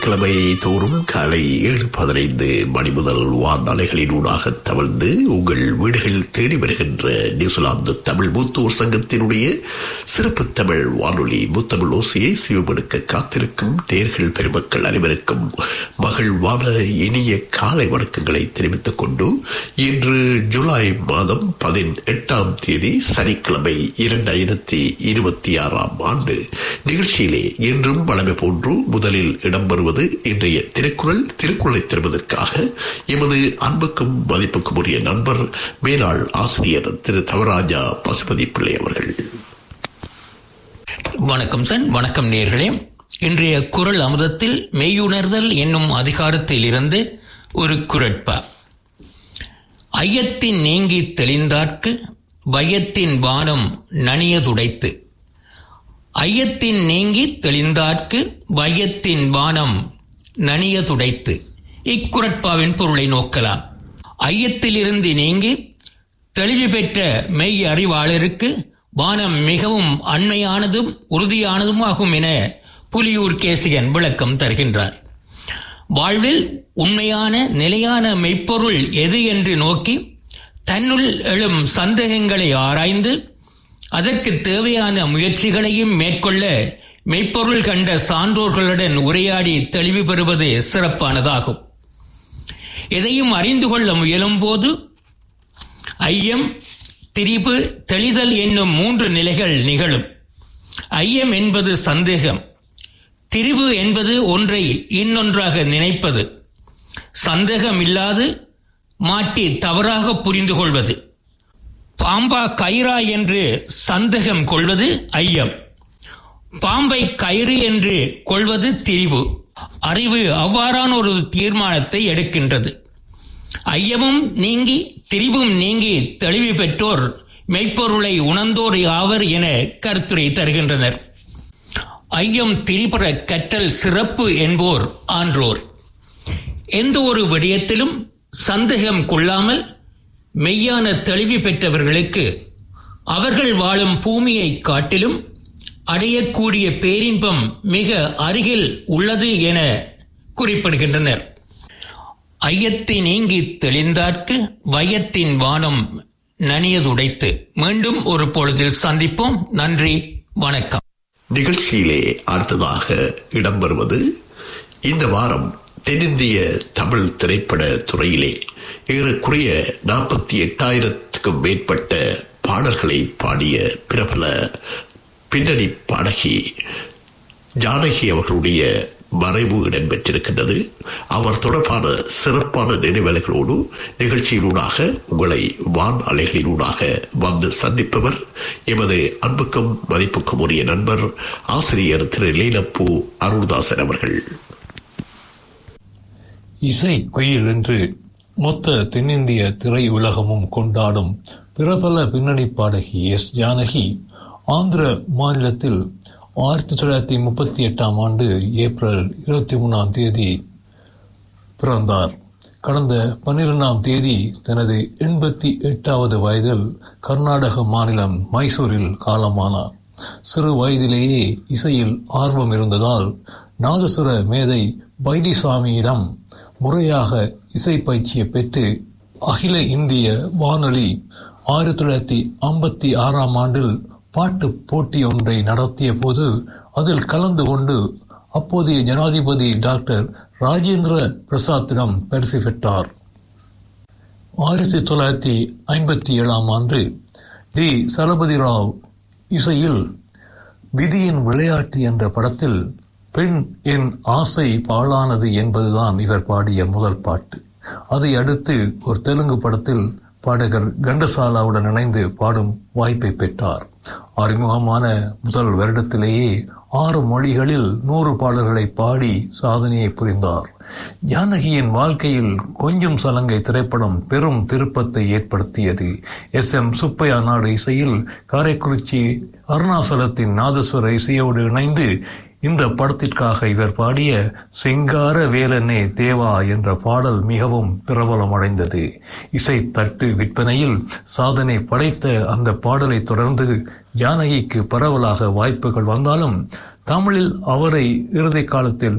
கிழமை தோறும் காலை ஏழு பதினைந்து மணி முதல் வானலைகளின் ஊடாக தவழ்ந்து உங்கள் வீடுகள் தேடி வருகின்ற நியூசிலாந்து தமிழ் மூத்தோர் சங்கத்தினுடைய சிறப்பு தமிழ் வானொலி முத்தமிழ் ஓசையை சிவமெடுக்க காத்திருக்கும் நேர்கள் பெருமக்கள் அனைவருக்கும் மகிழ்வான இனிய காலை வணக்கங்களை தெரிவித்துக் கொண்டு இன்று ஜூலை மாதம் பதினெட்டாம் தேதி சனிக்கிழமை இரண்டாயிரத்தி இருபத்தி ஆறாம் ஆண்டு நிகழ்ச்சியிலே இன்றும் வளமை போன்று முதலில் இடம்பெறுவது இன்றைய திருக்குறள் திருக்குறளை தருவதற்காக எமது அன்புக்கும் மதிப்புக்கும் உரிய நண்பர் மேலாள் ஆசிரியர் திரு தவராஜா பசுபதி பிள்ளை அவர்கள் வணக்கம் சன் வணக்கம் நேர்களே இன்றைய குரல் அமுதத்தில் மெய்யுணர்தல் என்னும் அதிகாரத்தில் இருந்து ஒரு குரட்பா ஐயத்தின் நீங்கி தெளிந்தார்க்கு பயத்தின் வானம் நனியதுடைத்து ஐயத்தின் நீங்கி தெளிந்தார்க்கு பயத்தின் வானம் நனியதுடைத்து இக்குரட்பாவின் பொருளை நோக்கலாம் ஐயத்திலிருந்து நீங்கி தெளிவு பெற்ற மெய் அறிவாளருக்கு வானம் மிகவும் அண்மையானதும் உறுதியானதும் ஆகும் என புலியூர் கேசியன் விளக்கம் தருகின்றார் வாழ்வில் உண்மையான நிலையான மெய்ப்பொருள் எது என்று நோக்கி தன்னுள் எழும் சந்தேகங்களை ஆராய்ந்து அதற்கு தேவையான முயற்சிகளையும் மேற்கொள்ள மெய்ப்பொருள் கண்ட சான்றோர்களுடன் உரையாடி தெளிவு பெறுவது சிறப்பானதாகும் எதையும் அறிந்து கொள்ள முயலும் போது ஐயம் திரிபு தெளிதல் என்னும் மூன்று நிலைகள் நிகழும் ஐயம் என்பது சந்தேகம் திரிவு என்பது ஒன்றை இன்னொன்றாக நினைப்பது சந்தேகம் இல்லாது மாட்டி தவறாக புரிந்து கொள்வது பாம்பா கயிறா என்று சந்தேகம் கொள்வது ஐயம் பாம்பை கயிறு என்று கொள்வது திரிவு அறிவு அவ்வாறான ஒரு தீர்மானத்தை எடுக்கின்றது ஐயமும் நீங்கி திரிவும் நீங்கி தெளிவு பெற்றோர் மெய்ப்பொருளை உணர்ந்தோர் ஆவர் என கருத்துரை தருகின்றனர் ஐயம் திரிபுற கற்றல் சிறப்பு என்போர் ஆன்றோர் எந்த ஒரு விடயத்திலும் சந்தேகம் கொள்ளாமல் மெய்யான தெளிவு பெற்றவர்களுக்கு அவர்கள் வாழும் பூமியை காட்டிலும் அடையக்கூடிய பேரின்பம் மிக அருகில் உள்ளது என குறிப்பிடுகின்றனர் ஐயத்தை நீங்கி தெளிந்தார்க்கு வயத்தின் வானம் நனியதுடைத்து மீண்டும் ஒரு பொழுதில் சந்திப்போம் நன்றி வணக்கம் நிகழ்ச்சியிலே அடுத்ததாக இடம்பெறுவது இந்த வாரம் தென்னிந்திய தமிழ் திரைப்பட துறையிலே ஏறக்குறைய நாற்பத்தி எட்டாயிரத்துக்கும் மேற்பட்ட பாடல்களை பாடிய பிரபல பின்னணி பாடகி ஜானகி அவர்களுடைய மறைவு இடம்பெற்றிருக்கின்றது அவர் தொடர்பான சிறப்பான நினைவலைகளோடு நிகழ்ச்சியினூடாக உங்களை வான் அலைகளினூடாக வந்து சந்திப்பவர் எமது அன்புக்கும் மதிப்புக்கும் உரிய நண்பர் ஆசிரியர் திரு லீலப்பூ அருள்தாசன் அவர்கள் இசை குயில் என்று மொத்த தென்னிந்திய திரை உலகமும் கொண்டாடும் பிரபல பின்னணி பாடகி எஸ் ஜானகி ஆந்திர மாநிலத்தில் ஆயிரத்தி தொள்ளாயிரத்தி முப்பத்தி எட்டாம் ஆண்டு ஏப்ரல் இருபத்தி மூணாம் தேதி பிறந்தார் கடந்த பன்னிரெண்டாம் தேதி தனது எண்பத்தி எட்டாவது வயதில் கர்நாடக மாநிலம் மைசூரில் காலமானார் சிறு வயதிலேயே இசையில் ஆர்வம் இருந்ததால் நாதசுர மேதை பைடிசாமியிடம் முறையாக இசை பயிற்சியை பெற்று அகில இந்திய வானொலி ஆயிரத்தி தொள்ளாயிரத்தி ஐம்பத்தி ஆறாம் ஆண்டில் பாட்டு போட்டி ஒன்றை நடத்திய போது அதில் கலந்து கொண்டு அப்போதைய ஜனாதிபதி டாக்டர் ராஜேந்திர பிரசாத்திடம் பரிசு பெற்றார் ஆயிரத்தி தொள்ளாயிரத்தி ஐம்பத்தி ஏழாம் ஆண்டு டி சலபதி ராவ் இசையில் விதியின் விளையாட்டு என்ற படத்தில் பெண் என் ஆசை பாழானது என்பதுதான் இவர் பாடிய முதல் பாட்டு அதை அடுத்து ஒரு தெலுங்கு படத்தில் பாடகர் கண்டசாலாவுடன் இணைந்து பாடும் வாய்ப்பை பெற்றார் அறிமுகமான முதல் வருடத்திலேயே ஆறு மொழிகளில் நூறு பாடல்களை பாடி சாதனையை புரிந்தார் ஜானகியின் வாழ்க்கையில் கொஞ்சம் சலங்கை திரைப்படம் பெரும் திருப்பத்தை ஏற்படுத்தியது எஸ் எம் சுப்பையா நாடு இசையில் காரைக்குறிச்சி அருணாசலத்தின் நாதஸ்வர இசையோடு இணைந்து இந்த படத்திற்காக இவர் பாடிய செங்கார வேலனே தேவா என்ற பாடல் மிகவும் பிரபலமடைந்தது இசை தட்டு விற்பனையில் சாதனை படைத்த அந்த பாடலை தொடர்ந்து ஜானகிக்கு பரவலாக வாய்ப்புகள் வந்தாலும் தமிழில் அவரை இறுதி காலத்தில்